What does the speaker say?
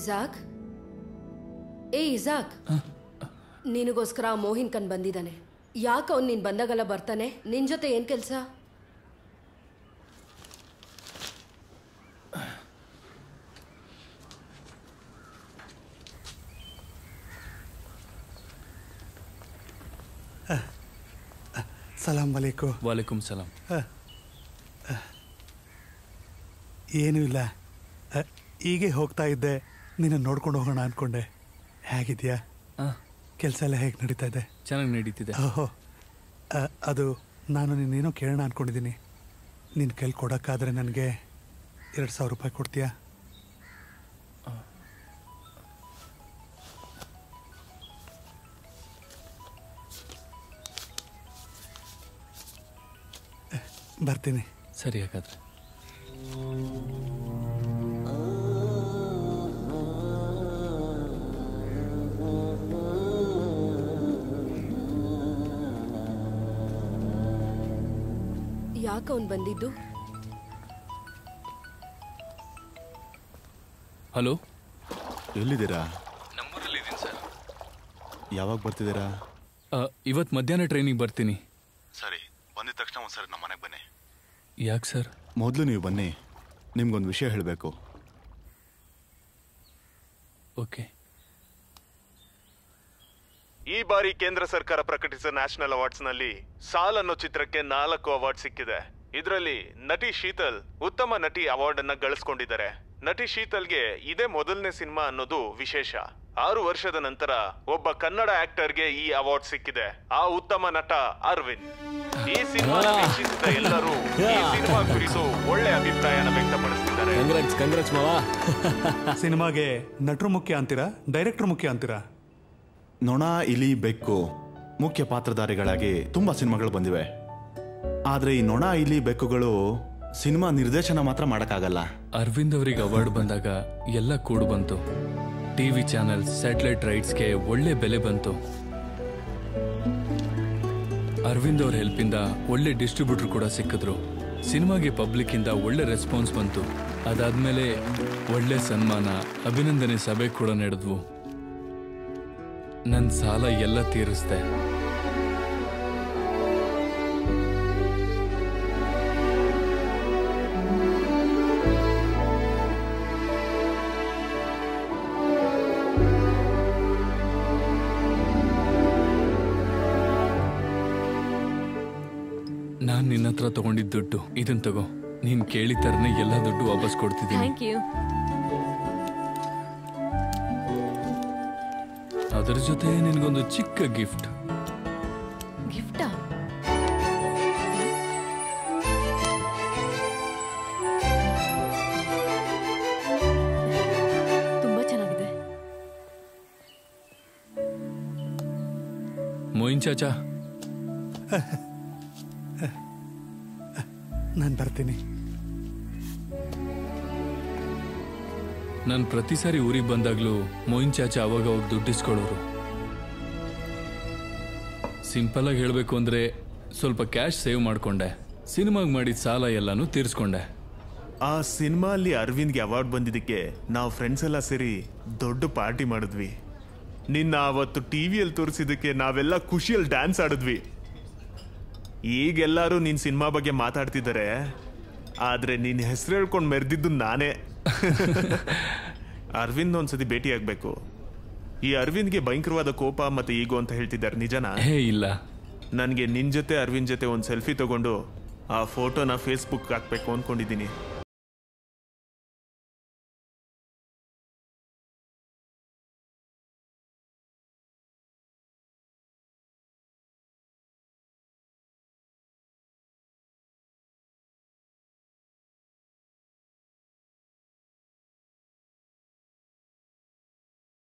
Isaac ಏ Isaac ನಿನಗೋಸ್ಕರ ಆ ಮೋಹಿನ್ ಕಣ್ ಬಂದಿದ್ದಾನೆ ಯಾಕೆ ಅವ್ನು ನೀನು ಬಂದಾಗೆಲ್ಲ ಬರ್ತಾನೆ ನಿನ್ ಜೊತೆ ಏನು ಕೆಲಸ ಸಲಾಂ ವಲೈಕು ವಾಲೇಕುಮ್ ಸಲಾಂ ಏನೂ ಇಲ್ಲ ಅ, ಹೀಗೆ ಹೋಗ್ತಾ ಇದ್ದೆ ನಿನ್ನ ನೋಡ್ಕೊಂಡು ಹೋಗೋಣ ಅನ್ಕೊಂಡೆ ಹೇಗಿದ್ಯಾ ಆ, ಕೆಲಸ ಎಲ್ಲ ಹೇಗೆ ನಡೀತಾ ಇದೆ ಚೆನ್ನಾಗಿ ನಡೀತಿದೆ ಓಹೋ ಅ, ಅದು ನಾನು ನಿನ್ನೇನೋ ಕೇಳೋಣ ಅನ್ಕೊಂಡಿದ್ದೀನಿ ನಿನ್ನ ಕೈಲಿ ಕೊಡೋಕ್ಕಾದ್ರೆ ನನಗೆ ಎರಡು ಸಾವಿರ ರೂಪಾಯಿ ಕೊಡ್ತೀಯಾ ಬರ್ತೀನಿ ಸರಿ ಹಾಗಾದ್ರೆ ಯಾಕೆ ಅವ್ನು ಬಂದಿದ್ದು ಹಲೋ ಎಲ್ಲಿದ್ದೀರಾ ನಮ್ಮೂರಲ್ಲಿ ಇದ್ದೀನಿ ಸರ್ ಯಾವಾಗ ಬರ್ತಿದ್ದೀರಾ ಇವತ್ತು ಮಧ್ಯಾಹ್ನ ಟ್ರೈನಿಗೆ ಬರ್ತೀನಿ ಸರಿ ಬಂದಿದ ತಕ್ಷಣ ಒಂದ್ಸರಿ ನಮ್ಮ ಮನೆಗೆ ಬನ್ನಿ ಯಾಕೆ ಸರ್ ಮೊದಲು ನೀವು ಬನ್ನಿ ನಿಮ್ಗೊಂದು ವಿಷಯ ಹೇಳಬೇಕು ಓಕೆ ಈ ಬಾರಿ ಕೇಂದ್ರ ಸರ್ಕಾರ ಪ್ರಕಟಿಸಿದ ನ್ಯಾಷನಲ್ ಅವಾರ್ಡ್ಸ್ ನಲ್ಲಿ ಸಾಲ್ ಅನ್ನೋ ಚಿತ್ರಕ್ಕೆ ನಾಲ್ಕು ಅವಾರ್ಡ್ ಸಿಕ್ಕಿದೆ ಇದರಲ್ಲಿ ನಟಿ ಶೀತಲ್ ಉತ್ತಮ ನಟಿ ಅವಾರ್ಡ್ ಅನ್ನ ಗಳಿಸ್ಕೊಂಡಿದ್ದಾರೆ ನಟಿ ಶೀತಲ್ಗೆ ಇದೇ ಮೊದಲನೇ ಸಿನಿಮಾ ಅನ್ನೋದು ವಿಶೇಷ ಆರು ವರ್ಷದ ನಂತರ ಒಬ್ಬ ಕನ್ನಡ ಆಕ್ಟರ್ಗೆ ಈ ಅವಾರ್ಡ್ ಸಿಕ್ಕಿದೆ ಆ ಉತ್ತಮ ನಟ ಅರವಿಂದ್ ಈ ಸಿನಿಮಾ ವೀಕ್ಷಿಸಿದ ಎಲ್ಲರೂ ಈ ಸಿನಿಮಾ ಕುರಿತು ಒಳ್ಳೆ ಅಭಿಪ್ರಾಯನ ವ್ಯಕ್ತಪಡಿಸಿದ್ದಾರೆ ಕಂಗ್ರಾಟ್ಸ್ ಕಂಗ್ರಾಟ್ಸ್ ಮಾವಾ ಸಿನಿಮಾಗೆ ನಟರು ಮುಖ್ಯ ಅಂತೀರಾ ಡೈರೆಕ್ಟರ್ ಮುಖ್ಯ ಅಂತೀರಾ ನೊಣ ಇಲಿ ಬೆಕ್ಕು ಮುಖ್ಯ ಪಾತ್ರಧಾರಿಗಳಾಗಿ ತುಂಬಾ ಸಿನಿಮಾಗಳು ಬಂದಿವೆ ಆದ್ರೆ ಈ ನೊಣ ಇಲಿ ಬೆಕ್ಕುಗಳು ಸಿನಿಮಾ ನಿರ್ದೇಶನ ಮಾತ್ರ ಮಾಡಕ್ಕಾಗಲ್ಲ ಅರವಿಂದ್ ಅವರಿಗೆ ಅವಾರ್ಡ್ ಬಂದಾಗ ಎಲ್ಲ ಕೂಡು ಬಂತು ಟಿವಿ ಚಾನೆಲ್ ಸ್ಯಾಟಲೈಟ್ ರೈಟ್ಸ್ಗೆ ಒಳ್ಳೆ ಬೆಲೆ ಬಂತು ಅರವಿಂದ್ ಅವ್ರ ಹೆಲ್ಪಿಂದ ಒಳ್ಳೆ ಡಿಸ್ಟ್ರಿಬ್ಯೂಟರ್ ಕೂಡ ಸಿಕ್ಕಿದ್ರು ಸಿನಿಮಾಗೆ ಪಬ್ಲಿಕ್ ಇಂದ ಒಳ್ಳೆ ರೆಸ್ಪಾನ್ಸ್ ಬಂತು ಅದಾದ್ಮೇಲೆ ಒಳ್ಳೆ ಸನ್ಮಾನ ಅಭಿನಂದನೆ ಸಭೆ ಕೂಡ ನಡೆದ್ವು ನನ್ನ ಸಾಲ ಎಲ್ಲ ತೀರಿಸ್ದೆ ನಾನ್ ನಿನ್ನ ಹತ್ರ ತಗೊಂಡಿದ್ದ ದುಡ್ಡು ಇದನ್ ತಗೋ ನೀನ್ ಕೇಳಿದ ತರನೇ ಎಲ್ಲ ದುಡ್ಡು ವಾಪಸ್ ಕೊಡ್ತಿದ್ದೀನಿ ಥ್ಯಾಂಕ್ ಯು ಅದರ ಜೊತೆ ನಿನ್ಗೊಂದು ಚಿಕ್ಕ ಗಿಫ್ಟ್ ಗಿಫ್ಟಾ ತುಂಬಾ ಚೆನ್ನಾಗಿದೆ ಮೋಯಿನ್ ಚಾಚಾ ನಾನು ಬರ್ತೀನಿ ನಾನು ಪ್ರತಿ ಸಾರಿ ಊರಿಗೆ ಬಂದಾಗ್ಲೂ ಮೋಯಿನ್ ಚಾಚಾ ಅವಾಗ ಅವಾಗ ದುಡ್ಡಿಸ್ಕೊಳ್ಳೋರು ಸಿಂಪಲ್ ಆಗಿ ಹೇಳಬೇಕು ಅಂದ್ರೆ ಸ್ವಲ್ಪ ಕ್ಯಾಶ್ ಸೇವ್ ಮಾಡ್ಕೊಂಡೆ ಸಿನಿಮಾಗ್ ಮಾಡಿದ ಸಾಲ ಎಲ್ಲಾನು ತೀರಿಸ್ಕೊಂಡೆ ಆ ಸಿನಿಮಾ ಅಲ್ಲಿ ಅರವಿಂದ್ಗೆ ಅವಾರ್ಡ್ ಬಂದಿದ್ದಕ್ಕೆ ನಾವು ಫ್ರೆಂಡ್ಸ್ ಎಲ್ಲ ಸೇರಿ ದೊಡ್ಡ ಪಾರ್ಟಿ ಮಾಡಿದ್ವಿ ನಿನ್ನ ಅವತ್ತು ಟಿವಿಯಲ್ಲಿ ತೋರಿಸಿದ್ದಕ್ಕೆ ನಾವೆಲ್ಲ ಖುಷಿಯಲ್ಲಿ ಡ್ಯಾನ್ಸ್ ಆಡಿದ್ವಿ ಈಗೆಲ್ಲರೂ ನಿನ್ನ ಸಿನಿಮಾ ಬಗ್ಗೆ ಮಾತಾಡ್ತಿದ್ದಾರೆ ಆದ್ರೆ ನಿನ್ನ ಹೆಸರು ಹೇಳ್ಕೊಂಡು ಮೆರೆದಿದ್ದು ನಾನೇ ಅರವಿಂದ್ ಒಂದ್ಸತಿ ಭೇಟಿ ಆಗ್ಬೇಕು ಈ ಅರವಿಂದ್ಗೆ ಭಯಂಕರವಾದ ಕೋಪ ಮತ್ತೆ ಈಗೋ ಅಂತ ಹೇಳ್ತಿದ್ದಾರೆ ನಿಜನಾ ಹೇ ಇಲ್ಲ ನನಗೆ ನಿನ್ ಜೊತೆ ಅರವಿಂದ್ ಜೊತೆ ಒಂದು ಸೆಲ್ಫಿ ತಗೊಂಡು ಆ ಫೋಟೋನ ಫೇಸ್ಬುಕ್ ಹಾಕ್ಬೇಕು ಅನ್ಕೊಂಡಿದ್ದೀನಿ